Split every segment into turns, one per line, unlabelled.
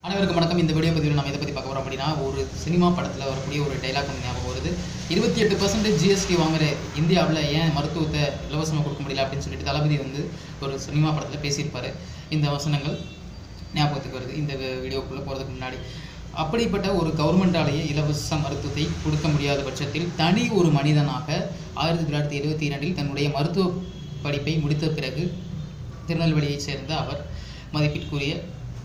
அனைவருக்கும் வணக்கம் இந்த வீடியோ பதிவில் நம்ம இதை பற்றி பார்க்க போகிறோம் அப்படின்னா ஒரு சினிமா படத்தில் வரக்கூடிய ஒரு டைலாக் வந்து ஞாபகம் வருது இருபத்தி எட்டு பர்சன்டேஜ் ஜிஎஸ்டி வாங்குற இந்தியாவில் ஏன் மருத்துவத்தை இலவசமாக கொடுக்க முடியல அப்படின்னு சொல்லிட்டு தளபதி வந்து ஒரு சினிமா படத்தில் பேசியிருப்பாரு இந்த வசனங்கள் ஞாபகத்துக்கு வருது இந்த வீடியோக்குள்ளே போகிறதுக்கு முன்னாடி அப்படிப்பட்ட ஒரு கவர்மெண்டாலேயே இலவச மருத்துவத்தை கொடுக்க முடியாத பட்சத்தில் தனி ஒரு மனிதனாக ஆயிரத்தி தொள்ளாயிரத்தி எழுபத்தி இரண்டில் தன்னுடைய மருத்துவ படிப்பை முடித்த பிறகு திருநெல்வேலியைச் சேர்ந்த அவர் மதிப்பிற்குரிய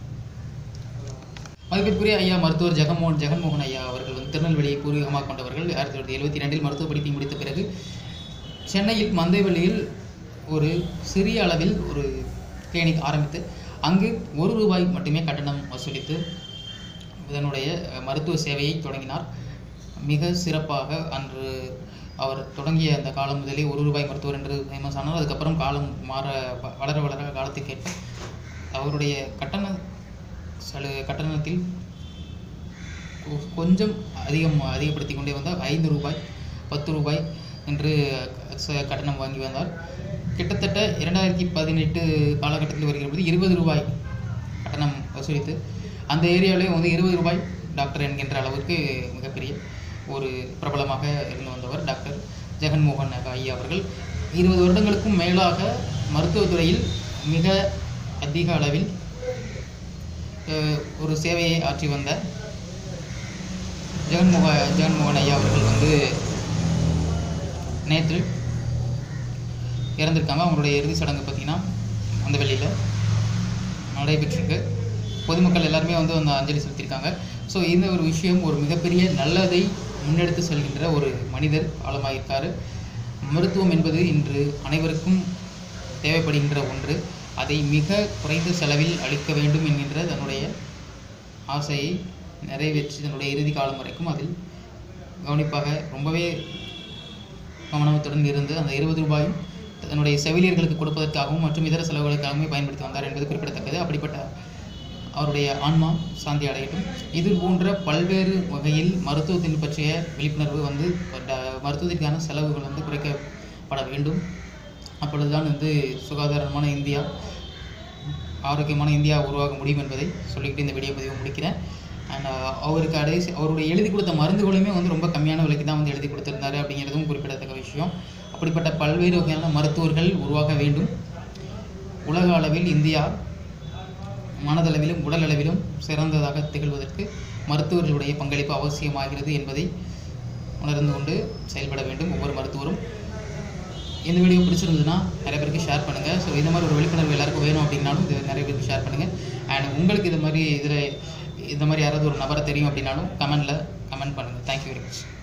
மதிப்பிற்குரிய ஐயா மருத்துவர் ஜெகன்மோகன் ஜெகன்மோகன் ஐயா அவர்கள் வந்து திருநெல்வேலியை பூர்வீகமாக கொண்டவர்கள் ஆயிரத்தி தொள்ளாயிரத்தி எழுபத்தி ரெண்டில் மருத்துவ படிப்பை முடித்த பிறகு சென்னையில் மந்தைவெளியில் ஒரு சிறிய அளவில் ஒரு கிளினிக் ஆரம்பித்து அங்கு ஒரு ரூபாய் மட்டுமே கட்டணம் வசூலித்து இதனுடைய அஹ், மருத்துவ சேவையை தொடங்கினார் மிக சிறப்பாக அன்று அவர் தொடங்கிய அந்த காலம் முதலே ஒரு ரூபாய் மருத்துவர் என்று ஃபேமஸ் ஆனார் அதுக்கப்புறம் காலம் மாற வ- வளர வளர காலத்துக்கேற்ப அவருடைய கட்டண சலு கட்டணத்தில் கொ- கொஞ்சம் அதிகம் அதிகப்படுத்தி கொண்டே வந்தார் ஐந்து ரூபாய் பத்து ரூபாய் என்று ச- கட்டணம் வாங்கி வந்தார் கிட்டத்தட்ட இரண்டாயிரத்தி பதினெட்டு காலகட்டத்தில் வருகிற போது இருபது ரூபாய் கட்டணம் வசூலித்து அந்த ஏரியாவிலே வந்து இருபது ரூபாய் டாக்டர் என்கின்ற அளவுக்கு மிகப்பெரிய ஒரு பிரபலமாக இருந்து வந்தவர் டாக்டர் ஜெகன்மோகன் ஐயா அவர்கள் இருபது வருடங்களுக்கும் மேலாக மருத்துவத்துறையில் மிக அதிக அளவில் அஹ், ஒரு சேவையை ஆற்றி வந்த ஜெகன்மோக ஜெகன்மோகன் ஐயா அவர்கள் வந்து நேற்று இறந்திருக்காங்க அவங்களுடைய இறுதி சடங்கு பார்த்திங்கன்னா அந்த வெளியில் நடைபெற்றிருக்கு பொதுமக்கள் எல்லாருமே வந்து அந்த அஞ்சலி செலுத்தியிருக்காங்க ஸோ இந்த ஒரு விஷயம் ஒரு மிகப்பெரிய நல்லதை முன்னெடுத்து செல்கின்ற ஒரு மனிதர் ஆழமாயிருக்காரு மருத்துவம் என்பது இன்று அனைவருக்கும் தேவைப்படுகின்ற ஒன்று அதை மிக குறைந்த செலவில் அளிக்க வேண்டும் என்கின்ற தன்னுடைய ஆசையை நிறைவேற்றி தன்னுடைய இறுதி காலம் வரைக்கும் அதில் கவனிப்பாக ரொம்பவே கவனத்துடன் இருந்து அந்த இருபது ரூபாயும் தன்னுடைய செவிலியர்களுக்கு கொடுப்பதற்காகவும் மற்றும் இதர செலவுகளுக்காகவும் பயன்படுத்தி வந்தார் என்பது குறிப்பிடத்தக்கது அப்படிப்பட்ட அவருடைய ஆன்மா சாந்தி அடையட்டும் இது போன்ற பல்வேறு வகையில் மருத்துவத்தின் பற்றிய விழிப்புணர்வு வந்து ட- மருத்துவத்திற்கான செலவுகள் வந்து குறைக்கப்பட வேண்டும் அப்பொழுதுதான் வந்து சுகாதாரமான இந்தியா ஆரோக்கியமான இந்தியா உருவாக முடியும் என்பதை சொல்லிக்கிட்டு இந்த வீடியோ பதிவை முடிக்கிறேன் அண்ட் அவருக்கு கடைசி அவருடைய எழுதி கொடுத்த மருந்துகளுமே வந்து ரொம்ப கம்மியான விலைக்கு தான் வந்து எழுதி கொடுத்திருந்தாரு அப்படிங்கிறதும் குறிப்பிடத்தக்க விஷயம் அப்படிப்பட்ட பல்வேறு வகையான மருத்துவர்கள் உருவாக வேண்டும் உலக அளவில் இந்தியா மனதளவிலும் உடல் அளவிலும் சிறந்ததாக திகழ்வதற்கு மருத்துவர்களுடைய பங்களிப்பு அவசியமாகிறது என்பதை உணர்ந்து கொண்டு செயல்பட வேண்டும் ஒவ்வொரு மருத்துவரும் இந்த வீடியோ பிடிச்சிருந்ததுன்னா நிறைய பேருக்கு ஷேர் பண்ணுங்கள் ஸோ இந்த மாதிரி ஒரு விழிப்புணர்வு எல்லாருக்கும் வேணும் அப்படின்னாலும் இது நிறைய பேருக்கு ஷேர் பண்ணுங்கள் அண்ட் உங்களுக்கு இது மாதிரி இதில் இந்த மாதிரி யாராவது ஒரு நபரை தெரியும் அப்படின்னாலும் கமெண்டில் கமெண்ட் பண்ணுங்கள் தேங்க்யூ வெரி மச்